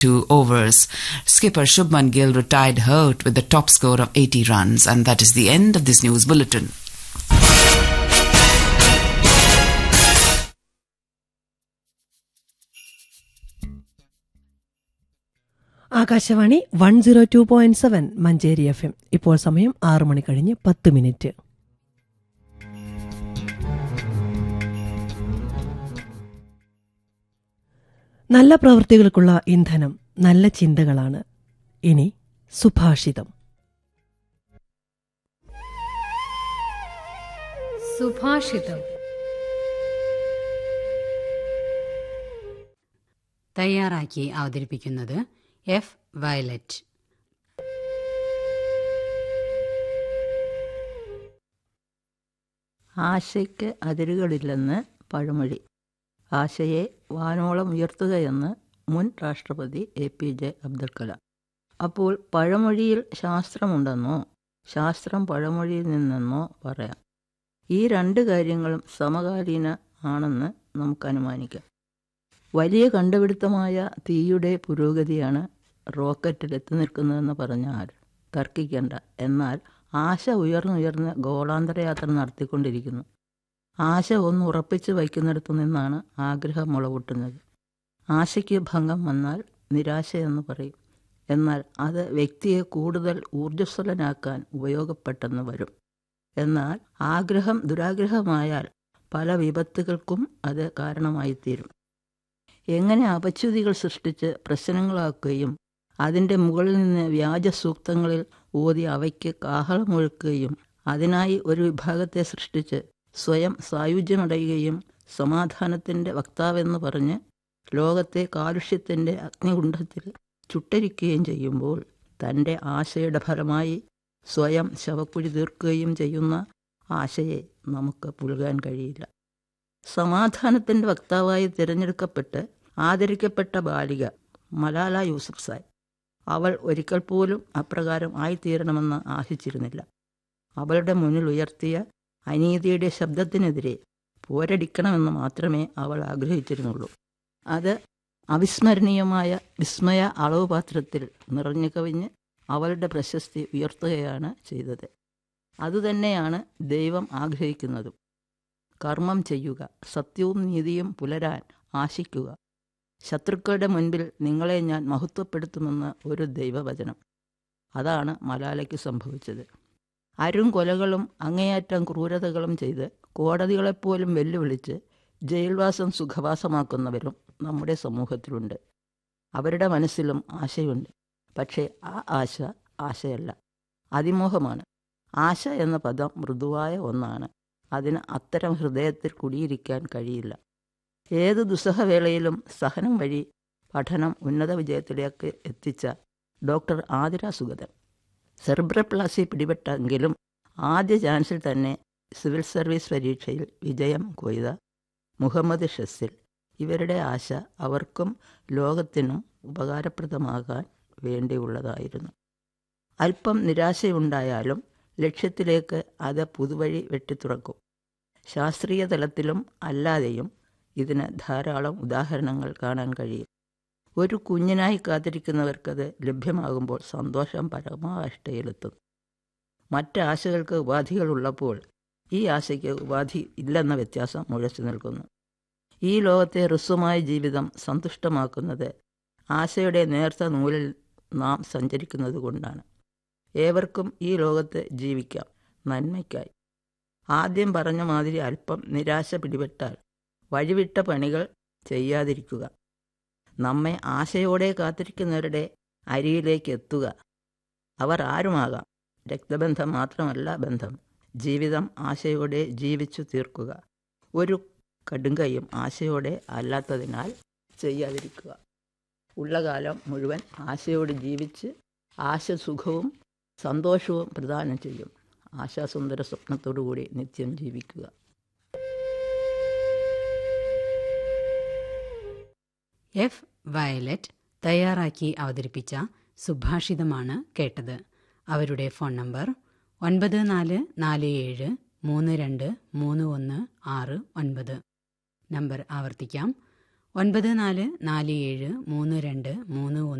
two overs. Skipper Shubman Gill retired hurt with the top score of 80 runs. And that is the end of this news bulletin. Akashvani one zero two point seven Manjeri F M ഇപ്പോൾ സമയം ആറു മണി കഴിഞ്ഞ് പത്ത് minute നല്ല പ്രവൃത്തികൾക്കുള്ള ഇന്ധനം നല്ല ചിന്തകളാണ് ഇനി സുഭാഷിതം സുഭാഷിതം തയ്യാറാക്കി അവതരിപ്പിക്കുന്നത് എഫ് വയലറ്റ് ആശയ്ക്ക് അതിരുകളില്ലെന്ന് പഴമൊഴി ആശയെ വാനോളം ഉയർത്തുകയെന്ന് മുൻ രാഷ്ട്രപതി A P J Abdul Kalam അപ്പോൾ പഴമൊഴിയിൽ ശാസ്ത്രമുണ്ടെന്നോ ശാസ്ത്രം പഴമൊഴിയിൽ നിന്നെന്നോ പറയാം ഈ രണ്ട് കാര്യങ്ങളും സമകാലീന ആണെന്ന് നമുക്ക് അനുമാനിക്കാം വലിയ കണ്ടുപിടുത്തമായ തീയുടെ പുരോഗതിയാണ് റോക്കറ്റിൽ എത്തി നിൽക്കുന്നതെന്ന് പറഞ്ഞാൽ തർക്കിക്കേണ്ട എന്നാൽ ആശ ഉയർന്നുയർന്ന് ഗോളാന്തരയാത്ര നടത്തിക്കൊണ്ടിരിക്കുന്നു ആശ ഒന്ന് ഉറപ്പിച്ച് വയ്ക്കുന്നിടത്തു നിന്നാണ് ആഗ്രഹം മുളപൊട്ടുന്നത് ആശയ്ക്ക് ഭംഗം വന്നാൽ നിരാശയെന്ന് പറയും എന്നാൽ അത് വ്യക്തിയെ കൂടുതൽ ഊർജ്ജസ്വലനാക്കാൻ ഉപയോഗപ്പെട്ടെന്ന് വരും എന്നാൽ ആഗ്രഹം ദുരാഗ്രഹമായാൽ പല വിപത്തുകൾക്കും അത് കാരണമായിത്തീരും എങ്ങനെ അപച്യുതികൾ സൃഷ്ടിച്ച് പ്രശ്നങ്ങളാക്കുകയും അതിൻ്റെ മുകളിൽ നിന്ന് വ്യാജ സൂക്തങ്ങളിൽ ഓതി അവയ്ക്ക് കാഹളമൊഴുക്കുകയും അതിനായി ഒരു വിഭാഗത്തെ സൃഷ്ടിച്ച് സ്വയം സായുജ്യമടയുകയും സമാധാനത്തിൻ്റെ വക്താവെന്ന് പറഞ്ഞ് ലോകത്തെ കാലുഷ്യത്തിൻ്റെ അഗ്നികുണ്ഠത്തിൽ ചുട്ടരിക്കുകയും ചെയ്യുമ്പോൾ തൻ്റെ ആശയുടെ ഫലമായി സ്വയം ശവക്കുഴി തീർക്കുകയും ചെയ്യുന്ന ആശയെ നമുക്ക് പുൽകാൻ കഴിയില്ല സമാധാനത്തിൻ്റെ വക്താവായി തിരഞ്ഞെടുക്കപ്പെട്ട് ആദരിക്കപ്പെട്ട ബാലിക മലാല യൂസഫ് സായ് അവൾ ഒരിക്കൽ പോലും അപ്രകാരം ആയിത്തീരണമെന്ന് ആശിച്ചിരുന്നില്ല അവളുടെ മുന്നിൽ ഉയർത്തിയ അനീതിയുടെ ശബ്ദത്തിനെതിരെ പോരടിക്കണമെന്ന് മാത്രമേ അവൾ ആഗ്രഹിച്ചിരുന്നുള്ളൂ അത് അവിസ്മരണീയമായ വിസ്മയ അളവ് പാത്രത്തിൽ നിറഞ്ഞു കവിഞ്ഞ് അവളുടെ പ്രശസ്തി ഉയർത്തുകയാണ് ചെയ്തത് അതുതന്നെയാണ് ദൈവം ആഗ്രഹിക്കുന്നതും കർമ്മം ചെയ്യുക സത്യവും നീതിയും പുലരാൻ ആശിക്കുക ശത്രുക്കളുടെ മുൻപിൽ നിങ്ങളെ ഞാൻ മഹത്വപ്പെടുത്തുമെന്ന് ഒരു ദൈവവചനം അതാണ് മലാലയ്ക്ക് സംഭവിച്ചത് അരും കൊലകളും അങ്ങേയറ്റം ക്രൂരതകളും ചെയ്ത് കോടതികളെപ്പോലും വെല്ലുവിളിച്ച് ജയിൽവാസം സുഖവാസമാക്കുന്നവരും നമ്മുടെ സമൂഹത്തിലുണ്ട് അവരുടെ മനസ്സിലും ആശയുണ്ട് പക്ഷേ ആ ആശ ആശയല്ല അതിമോഹമാണ് ആശ എന്ന പദം മൃദുവായ ഒന്നാണ് അതിന് അത്തരം ഹൃദയത്തിൽ കുടിയിരിക്കാൻ കഴിയില്ല ഏത് ദുസ്സഹവേളയിലും സഹനം വഴി പഠനം ഉന്നത വിജയത്തിലേക്ക് എത്തിച്ച ഡോക്ടർ ആതിര സുഗതൻ സെർബ്രപ്ലാസി പിടിപെട്ടെങ്കിലും ആദ്യ ചാൻസിൽ തന്നെ സിവിൽ സർവീസ് പരീക്ഷയിൽ വിജയം കൊയ്ത മുഹമ്മദ് ഷസിൽ ഇവരുടെ ആശ അവർക്കും ലോകത്തിനും ഉപകാരപ്രദമാകാൻ വേണ്ടിയുള്ളതായിരുന്നു അല്പം നിരാശയുണ്ടായാലും ലക്ഷ്യത്തിലേക്ക് അത് പുതുവഴി വെട്ടിത്തുറക്കും ശാസ്ത്രീയ തലത്തിലും അല്ലാതെയും ഇതിന് ധാരാളം ഉദാഹരണങ്ങൾ കാണാൻ കഴിയും ഒരു കുഞ്ഞിനായി കാത്തിരിക്കുന്നവർക്കത് ലഭ്യമാകുമ്പോൾ സന്തോഷം പരമാവഷ്ടയിലെത്തും മറ്റ് ആശകൾക്ക് ഉപാധികളുള്ളപ്പോൾ ഈ ആശയ്ക്ക് ഉപാധി ഇല്ലെന്ന വ്യത്യാസം മുഴച്ചു നിൽക്കുന്നു ഈ ലോകത്തെ ഹ്രസ്വമായ ജീവിതം സന്തുഷ്ടമാക്കുന്നത് ആശയുടെ നേർത്ത നൂലിൽ നാം സഞ്ചരിക്കുന്നത് കൊണ്ടാണ് ഏവർക്കും ഈ ലോകത്ത് ജീവിക്കാം നന്മയ്ക്കായി ആദ്യം പറഞ്ഞ മാതിരി അല്പം നിരാശ പിടിപെട്ടാൽ വഴിവിട്ട പണികൾ ചെയ്യാതിരിക്കുക നമ്മെ ആശയോടെ കാത്തിരിക്കുന്നവരുടെ അരിയിലേക്ക് എത്തുക അവർ ആരുമാകാം രക്തബന്ധം മാത്രമല്ല ബന്ധം ജീവിതം ആശയോടെ ജീവിച്ചു തീർക്കുക ഒരു കടുങ്കയും ആശയോടെ അല്ലാത്തതിനാൽ ചെയ്യാതിരിക്കുക ഉള്ള കാലം മുഴുവൻ ആശയോട് ജീവിച്ച് ആശസുഖവും സന്തോഷവും പ്രദാനം ചെയ്യും ആശാസുന്ദര സ്വപ്നത്തോടുകൂടി നിത്യം ജീവിക്കുക എഫ് വയലറ്റ് തയ്യാറാക്കി അവതരിപ്പിച്ച സുഭാഷിതമാണ് കേട്ടത് അവരുടെ ഫോൺ നമ്പർ ഒൻപത് നാല് നാല് ഏഴ് മൂന്ന് രണ്ട് മൂന്ന് ഒന്ന് ആറ് ഒൻപത് നമ്പർ ആവർത്തിക്കാം ഒൻപത് നാല് നാല് ഏഴ് മൂന്ന് രണ്ട് മൂന്ന് ഒന്ന്